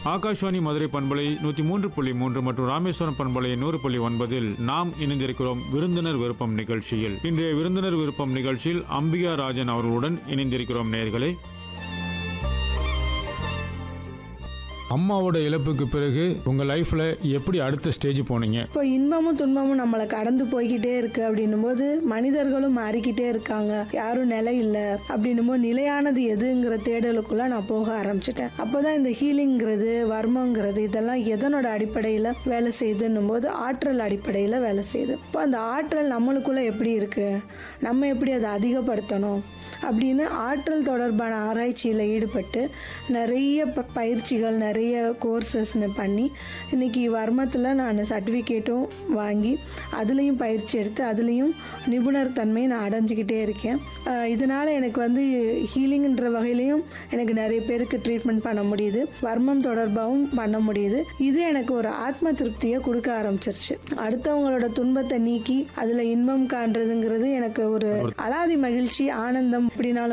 ஆகாஷ்வாணி மதுரை பண்பலை நூற்றி மூன்று புள்ளி மூன்று மற்றும் ராமேஸ்வரம் பண்பலை நூறு புள்ளி ஒன்பதில் நாம் இணைந்திருக்கிறோம் விருந்தினர் விருப்பம் நிகழ்ச்சியில் இன்றைய விருந்தினர் விருப்பம் நிகழ்ச்சியில் அம்பிகா ராஜன் அவர்களுடன் இணைந்திருக்கிறோம் நேர்களே அம்மாவோட இழப்புக்கு பிறகு உங்க லைஃப்ல எப்படி அடுத்த ஸ்டேஜ் போனீங்க இப்போ இன்பமும் துன்பமும் நம்மளை கடந்து போய்கிட்டே இருக்கு அப்படின்னும் போது மனிதர்களும் மாறிக்கிட்டே இருக்காங்க யாரும் நிலை இல்லை அப்படின்னும் போது நிலையானது எதுங்கிற தேடலுக்குள்ள நான் போக ஆரம்பிச்சிட்டேன் அப்போதான் இந்த ஹீலிங்கிறது வர்மங்கிறது இதெல்லாம் எதனோட அடிப்படையில் வேலை செய்யுதுன்னும் போது ஆற்றல் அடிப்படையில் வேலை செய்யுது இப்போ அந்த ஆற்றல் நம்மளுக்குள்ள எப்படி இருக்கு நம்ம எப்படி அதை அதிகப்படுத்தணும் அப்படின்னு ஆற்றல் தொடர்பான ஆராய்ச்சியில் ஈடுபட்டு நிறைய ப- பயிற்சிகள் நிறைய கோர்சஸ்னு பண்ணி இன்னைக்கு வர்மத்தில் நான் சர்டிஃபிகேட்டும் வாங்கி அதுலேயும் பயிற்சி எடுத்து அதுலேயும் நிபுணர் தன்மை நான் அடைஞ்சிக்கிட்டே இருக்கேன் அஹ் இதனால எனக்கு வந்து ஹீலிங்ன்ற வகையிலையும் எனக்கு நிறைய பேருக்கு ட்ரீட்மெண்ட் பண்ண முடியுது வர்மம் தொடர்பாகவும் பண்ண முடியுது இது எனக்கு ஒரு ஆத்ம திருப்தியை கொடுக்க ஆரம்பிச்சிருச்சு அடுத்தவங்களோட துன்பத்தை நீக்கி அதில் இன்பம் காண்றதுங்கிறது எனக்கு ஒரு அலாதி மகிழ்ச்சி ஆனந்தம் அப்படின்னாலும்